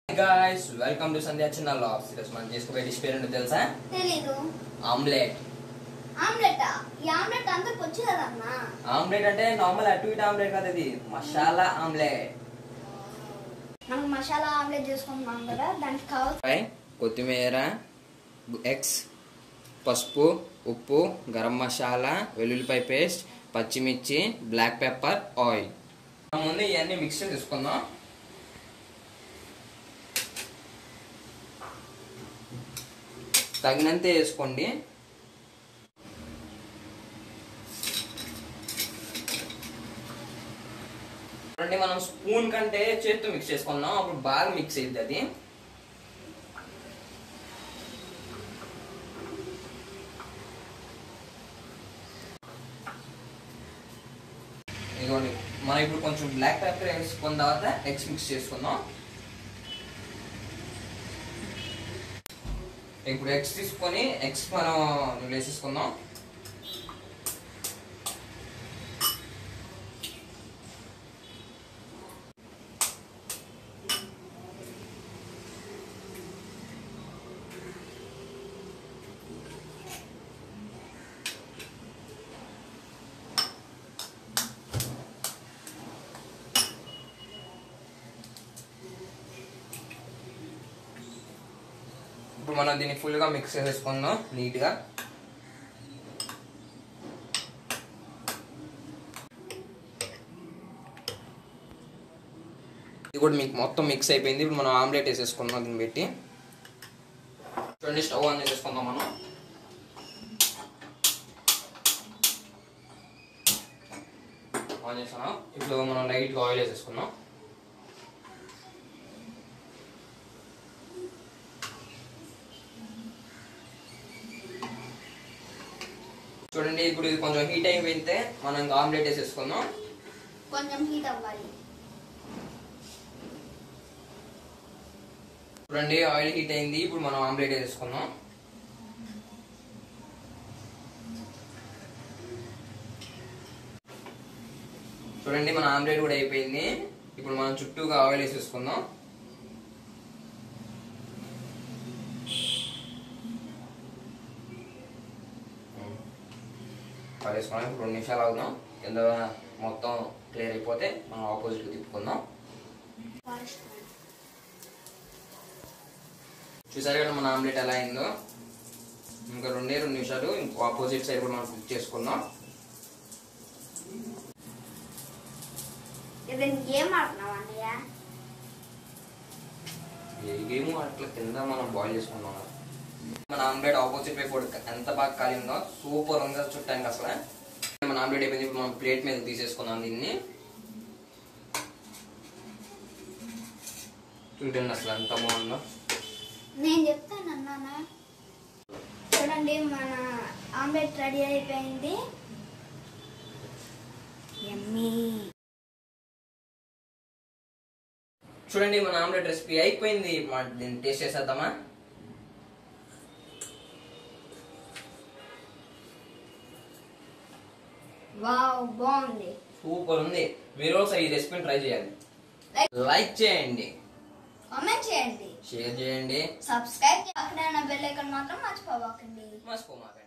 guys welcome to సంధ్యా చిన్న logs ఈరోజు మనం చేసుకోబోయే డిష్ పేరు ఏంటో తెలుసా తెలీదు ఆమ్లెట్ ఆమ్లెట్ ఈ ఆమ్లెట్ అందరికి వచ్చు కదన్నా ఆమ్లెట్ అంటే నార్మల్ అటు ఇటు ఆమ్లెట్ కాదు ఇది మసాలా ఆమ్లెట్ మనం మసాలా ఆమ్లెట్ చేసుకుంటున్నాం కదా దానికి కావాల్సిన పై కొత్తిమీర ఎగ్స్ పసుపు ఉప్పు గరం మసాలా వెల్లుల్లిపాయ పేస్ట్ పచ్చిమిర్చి బ్లాక్ పెప్పర్ ఆయిల్ ముందు ఇవన్నీ మిక్స్ చేసి తీసుకుందాం తగినంత వేసుకోండి అంటే మనం స్పూన్ కంటే చేత్తో మిక్స్ చేసుకుందాం అప్పుడు బాగా మిక్స్ అయ్యింది అది ఇదిగోండి మనం ఇప్పుడు కొంచెం బ్లాక్ పెప్పర్ వేసుకున్న తర్వాత ఎగ్స్ మిక్స్ చేసుకుందాం ఇప్పుడు ఎగ్స్ తీసుకొని ఎగ్స్ మనం వేసేసుకుందాం ఇప్పుడు మనం దీన్ని ఫుల్గా మిక్స్ చేసేసుకుందాం నీట్గా ఇది కూడా మీకు మొత్తం మిక్స్ అయిపోయింది ఇప్పుడు మనం ఆమ్లెట్ వేసేసుకుందాం దీన్ని పెట్టి చూడండి స్టవ్ ఆన్ చేసేసుకుందాం మనం ఆన్ చేసాను ఇప్పుడు మనం లైట్గా ఆయిల్ వేసేసుకుందాం చూడండి ఇప్పుడు ఇది కొంచెం హీట్ అయిపోయితే మనం ఇంకా ఆమ్లెట్ వేసేసుకుందాం కొంచెం హీట్ అవ్వాలి చూడండి ఆయిల్ హీట్ అయింది ఇప్పుడు మనం ఆమ్లెట్ వేసేసుకుందాం చూడండి మన ఆమ్లెట్ కూడా అయిపోయింది ఇప్పుడు మనం చుట్టూగా ఆయిల్ వేసేసుకుందాం ఆయిల్ వేసుకున్నాం ఇప్పుడు రెండు నిమిషాలు అవుదాం కింద మొత్తం క్లియర్ అయిపోతే మనం ఆపోజిట్ తిప్పుకుందాం చూసారు కదా మన ఆమ్లెట్ ఎలా అయిందో ఇంకా రెండే రెండు నిమిషాలు ఇంకో ఆపోజిట్ సైడ్ కూడా మనం కుక్ చేసుకుందాం ఇది ఏం ఆడుతున్నావు అన్నయ్య ఏ గేమ్ అట్లా కింద మనం బాయిల్ చేసుకున్నాం మన ఆమ్లెట్ ఆపోజిట్ వైపు ఉడక ఎంత బాగా కాలిందో సూపర్ ఉంది అది చుట్టానికి అసలు మన ఆమ్లెట్ అయిపోయింది ఇప్పుడు మనం ప్లేట్ మీద తీసేసుకుందాం దీన్ని చూడండి అసలు ఎంత బాగుందో నేను చెప్తాను అన్నానా చూడండి మన ఆమ్లెట్ రెడీ అయిపోయింది ఎమ్మీ చూడండి మన ఆమ్లెట్ రెసిపీ అయిపోయింది మన- దీన్ని టేస్ట్ చేసేద్దామా వావ్ బాగుంది సూపర్ ఉంది మీరు ఒకసారి ఈ రెసిపీని ట్రై చేయాలి లైక్ లైక్ చేయండి కామెంట్ చేయండి షేర్ చేయండి సబ్స్క్రైబ్ అక్కడ ఉన్న బెల్ ఐకాన్ మాత్రం మర్చిపోవకండి మర్చిపోమాకండి